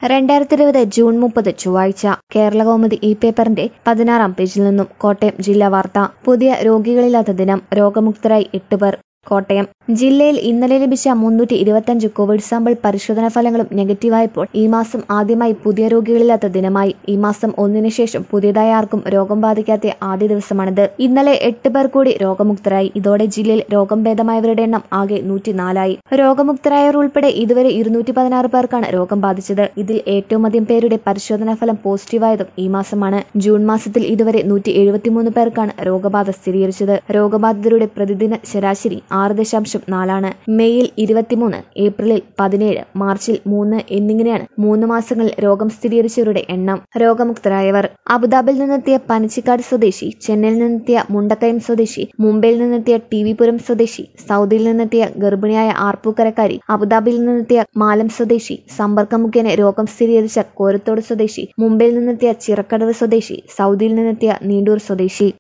രണ്ടായിരത്തി ഇരുപത് ജൂൺ മുപ്പത് ചൊവ്വാഴ്ച കേരളകൗമുദി ഇ പേപ്പറിന്റെ പതിനാറാം പേജിൽ നിന്നും കോട്ടയം ജില്ലാ വാർത്ത പുതിയ രോഗികളില്ലാത്ത ദിനം രോഗമുക്തരായി എട്ട് പേർ കോട്ടയം ജില്ലയിൽ ഇന്നലെ ലഭിച്ച മുന്നൂറ്റി ഇരുപത്തിയഞ്ച് കോവിഡ് സാമ്പിൾ പരിശോധനാ ഫലങ്ങളും നെഗറ്റീവായപ്പോൾ ഈ മാസം ആദ്യമായി പുതിയ രോഗികളില്ലാത്ത ദിനമായി ഈ മാസം ഒന്നിനു ശേഷം പുതിയതായി ആർക്കും രോഗം ബാധിക്കാത്ത ആദ്യ ദിവസമാണിത് ഇന്നലെ എട്ട് പേർ കൂടി രോഗമുക്തരായി ഇതോടെ ജില്ലയിൽ രോഗം ഭേദമായവരുടെ എണ്ണം ആകെ നൂറ്റിനാലായി രോഗമുക്തരായവർ ഉൾപ്പെടെ ഇതുവരെ ഇരുന്നൂറ്റി പതിനാറ് പേർക്കാണ് രോഗം ബാധിച്ചത് ഇതിൽ ഏറ്റവും അധികം പേരുടെ പരിശോധനാ ഫലം പോസിറ്റീവായതും ഈ മാസമാണ് ജൂൺ മാസത്തിൽ ഇതുവരെ നൂറ്റി എഴുപത്തിമൂന്ന് പേർക്കാണ് രോഗബാധ സ്ഥിരീകരിച്ചത് രോഗബാധിതരുടെ പ്രതിദിന ശരാശരി ആറ് ദശാംശം നാലാണ് മെയ്യിൽ ഇരുപത്തിമൂന്ന് ഏപ്രിലിൽ പതിനേഴ് മാർച്ചിൽ മൂന്ന് എന്നിങ്ങനെയാണ് മൂന്ന് മാസങ്ങളിൽ രോഗം സ്ഥിരീകരിച്ചവരുടെ എണ്ണം രോഗമുക്തരായവർ അബുദാബിയിൽ നിന്നെത്തിയ പനച്ചിക്കാട് സ്വദേശി ചെന്നൈയിൽ നിന്നെത്തിയ മുണ്ടക്കയം സ്വദേശി മുംബൈയിൽ നിന്നെത്തിയ ടി വിപുരം സ്വദേശി സൗദിയിൽ നിന്നെത്തിയ ഗർഭിണിയായ ആർപ്പൂക്കരക്കാരി അബുദാബിയിൽ നിന്നെത്തിയ മാലം സ്വദേശി സമ്പർക്കം മുഖേന രോഗം സ്ഥിരീകരിച്ച കോരത്തോട് സ്വദേശി മുംബൈയിൽ നിന്നെത്തിയ ചിറക്കടവ് സ്വദേശി സൗദിയിൽ നിന്നെത്തിയ നീണ്ടൂർ സ്വദേശി